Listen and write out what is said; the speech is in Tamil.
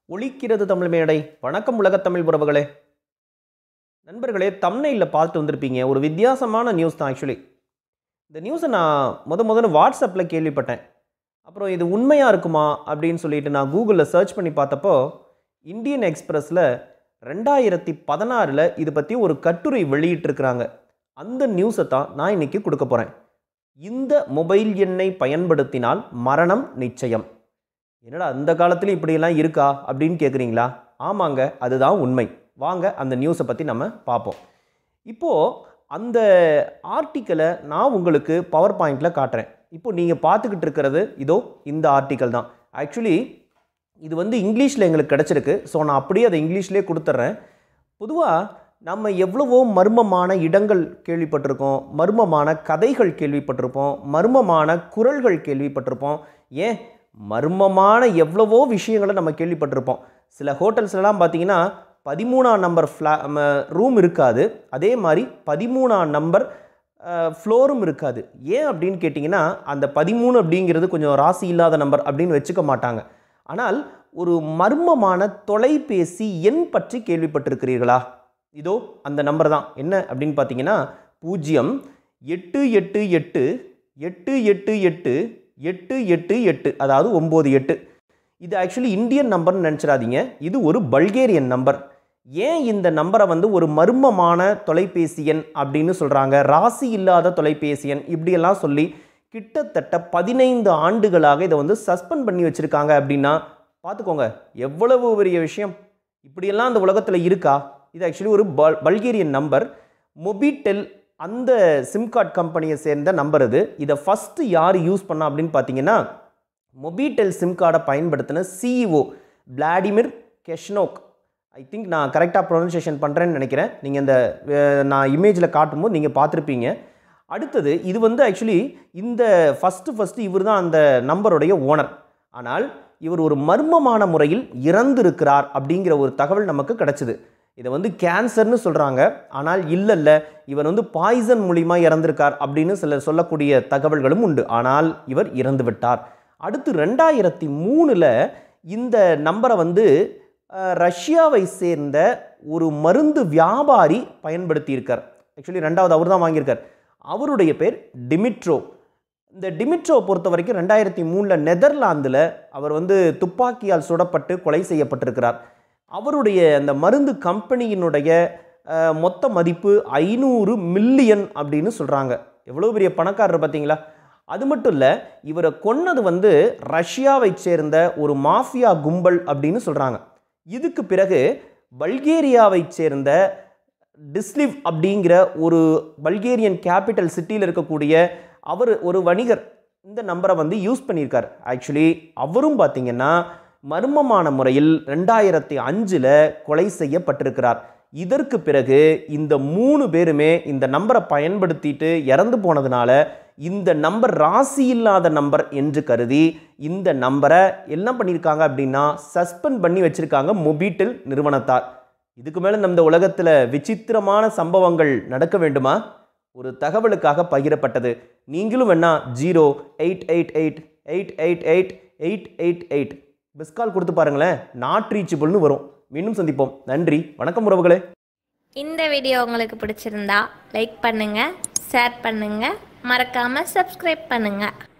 ஒலிக்கிறது தமிழ் மேடை வணக்கம் உலகத் தமிழ் உறவுகளே நண்பர்களே தம்னையில் பார்த்து வந்திருப்பீங்க ஒரு வித்தியாசமான நியூஸ் தான் ஆக்சுவலி இந்த நியூஸை நான் முத முதல்ல வாட்ஸ்அப்பில் கேள்விப்பட்டேன் அப்புறம் இது உண்மையாக இருக்குமா அப்படின்னு சொல்லிட்டு நான் கூகுளில் சர்ச் பண்ணி பார்த்தப்போ இந்தியன் எக்ஸ்பிரஸில் ரெண்டாயிரத்தி பதினாறில் இது பற்றி ஒரு கட்டுரை வெளியிட்டிருக்கிறாங்க அந்த நியூஸை தான் நான் இன்னைக்கு கொடுக்க போகிறேன் இந்த மொபைல் எண்ணை பயன்படுத்தினால் மரணம் நிச்சயம் என்னடா அந்த காலத்துலையும் இப்படியெல்லாம் இருக்கா அப்படின்னு கேட்குறீங்களா ஆமாங்க அதுதான் உண்மை வாங்க அந்த நியூஸை பற்றி நம்ம பார்ப்போம் இப்போது அந்த ஆர்டிக்கலை நான் உங்களுக்கு பவர் பாயிண்டில் காட்டுறேன் இப்போ நீங்கள் பார்த்துக்கிட்டு இருக்கிறது இதோ இந்த ஆர்டிக்கல் தான் ஆக்சுவலி இது வந்து இங்கிலீஷில் எங்களுக்கு கிடச்சிருக்கு ஸோ நான் அப்படியே அதை இங்கிலீஷ்லேயே கொடுத்துட்றேன் பொதுவாக நம்ம எவ்வளவோ மர்மமான இடங்கள் கேள்விப்பட்டிருக்கோம் மர்மமான கதைகள் கேள்விப்பட்டிருப்போம் மர்மமான குரல்கள் கேள்விப்பட்டிருப்போம் ஏன் மர்மமான எவ்வளவோ விஷயங்களை நம்ம கேள்விப்பட்டிருப்போம் சில ஹோட்டல்ஸ்லாம் பார்த்தீங்கன்னா பதிமூணாம் நம்பர் ஃப்ளா ரூம் இருக்காது அதே மாதிரி பதிமூணாம் நம்பர் ஃப்ளோரும் இருக்காது ஏன் அப்படின்னு கேட்டிங்கன்னா அந்த பதிமூணு அப்படிங்கிறது கொஞ்சம் ராசி இல்லாத நம்பர் அப்படின்னு வச்சுக்க மாட்டாங்க ஆனால் ஒரு மர்மமான தொலைபேசி எண் பற்றி கேள்விப்பட்டிருக்கிறீர்களா இதோ அந்த நம்பர் தான் என்ன அப்படின்னு பார்த்தீங்கன்னா பூஜ்ஜியம் எட்டு எட்டு எட்டு எட்டு எட்டு எட்டு எட்டு எட்டு எட்டு அதாவது ஒம்பது எட்டு இது ஆக்சுவலி இந்தியன் நம்பர்னு நினச்சிடாதீங்க இது ஒரு பல்கேரியன் நம்பர் ஏன் இந்த நம்பரை வந்து ஒரு மர்மமான தொலைபேசி எண் அப்படின்னு சொல்கிறாங்க ராசி இல்லாத தொலைபேசி எண் இப்படியெல்லாம் சொல்லி கிட்டத்தட்ட பதினைந்து ஆண்டுகளாக இதை வந்து சஸ்பெண்ட் பண்ணி வச்சுருக்காங்க அப்படின்னா பார்த்துக்கோங்க எவ்வளவு பெரிய விஷயம் இப்படியெல்லாம் அந்த உலகத்தில் இருக்கா இது ஆக்சுவலி ஒரு பல் பல்கேரியன் நம்பர் மொபிடெல் அந்த சிம் கார்டு கம்பெனியை சேர்ந்த நம்பர் இது இதை ஃபஸ்ட்டு யார் யூஸ் பண்ணா அப்படின்னு பார்த்தீங்கன்னா மொபிடெல் சிம் கார்டை பயன்படுத்தின CEO Vladimir Keshnok I think நான் கரெக்டாக ப்ரொனன்சியேஷன் பண்ணுறேன்னு நினைக்கிறேன் நீங்கள் இந்த அஹ், நான் இமேஜில் காட்டும்போது நீங்கள் பார்த்துருப்பீங்க அடுத்தது இது வந்து ஆக்சுவலி இந்த ஃபஸ்ட்டு ஃபஸ்ட்டு இவர் தான் அந்த நம்பருடைய ஓனர் ஆனால் இவர் ஒரு மர்மமான முறையில் இறந்திருக்கிறார் அப்படிங்கிற ஒரு தகவல் நமக்கு கிடச்சிது இதை வந்து கேன்சர்னு சொல்கிறாங்க ஆனால் இல்லை இல்லை இவர் வந்து பாய்சன் மூலிமா இறந்திருக்கார் அப்படின்னு சில சொல்லக்கூடிய தகவல்களும் உண்டு ஆனால் இவர் இறந்து விட்டார் அடுத்து ரெண்டாயிரத்தி மூணில் இந்த நம்பரை வந்து அஹ், ரஷ்யாவை சேர்ந்த ஒரு மருந்து வியாபாரி பயன்படுத்தியிருக்கார் ஆக்சுவலி ரெண்டாவது அவர் தான் வாங்கியிருக்கார் அவருடைய பேர் டிமிட்ரோ இந்த டிமிட்ரோ பொறுத்த வரைக்கும் ரெண்டாயிரத்தி மூணில் நெதர்லாந்தில் அவர் வந்து துப்பாக்கியால் சுடப்பட்டு கொலை செய்யப்பட்டிருக்கிறார் அவருடைய அந்த மருந்து கம்பெனியினுடைய அஹ், மொத்த மதிப்பு ஐநூறு மில்லியன் அப்படின்னு சொல்கிறாங்க எவ்வளோ பெரிய பணக்காரர் பார்த்தீங்களா அது மட்டும் இல்லை இவரை கொன்னது வந்து ரஷ்யாவை சேர்ந்த ஒரு மாஃபியா கும்பல் அப்படின்னு சொல்கிறாங்க இதுக்கு பிறகு பல்கேரியாவை சேர்ந்த டிஸ்லிவ் அப்படிங்கிற ஒரு பல்கேரியன் கேபிட்டல் சிட்டியில் இருக்கக்கூடிய அவர் ஒரு வணிகர் இந்த நம்பரை வந்து யூஸ் பண்ணியிருக்கார் ஆக்சுவலி அவரும் பார்த்தீங்கன்னா மர்மமான முறையில் ரெண்டாயிரத்தி அஞ்சில் கொலை செய்யப்பட்டிருக்கிறார் இதற்கு பிறகு இந்த மூணு பேருமே இந்த நம்பரை பயன்படுத்திட்டு இறந்து போனதுனால இந்த நம்பர் ராசி இல்லாத நம்பர் என்று கருதி இந்த நம்பரை என்ன பண்ணியிருக்காங்க அப்படின்னா சஸ்பெண்ட் பண்ணி வச்சிருக்காங்க மொபிட்டெல் நிறுவனத்தார் இதுக்கு மேலே நம்ம இந்த உலகத்தில் விசித்திரமான சம்பவங்கள் நடக்க வேண்டுமா ஒரு தகவலுக்காக பகிரப்பட்டது நீங்களும் வேணா zero eight eight eight eight eight eight eight eight eight miss call கொடுத்து பாருங்களேன் நாட் ரீச்சபிள்னு வரும் மீண்டும் சந்திப்போம் நன்றி வணக்கம் உறவுகளே இந்த வீடியோ உங்களுக்கு பிடிச்சிருந்தா லைக் பண்ணுங்க ஷேர் பண்ணுங்க மறக்காம சப்ஸ்கிரைப் பண்ணுங்க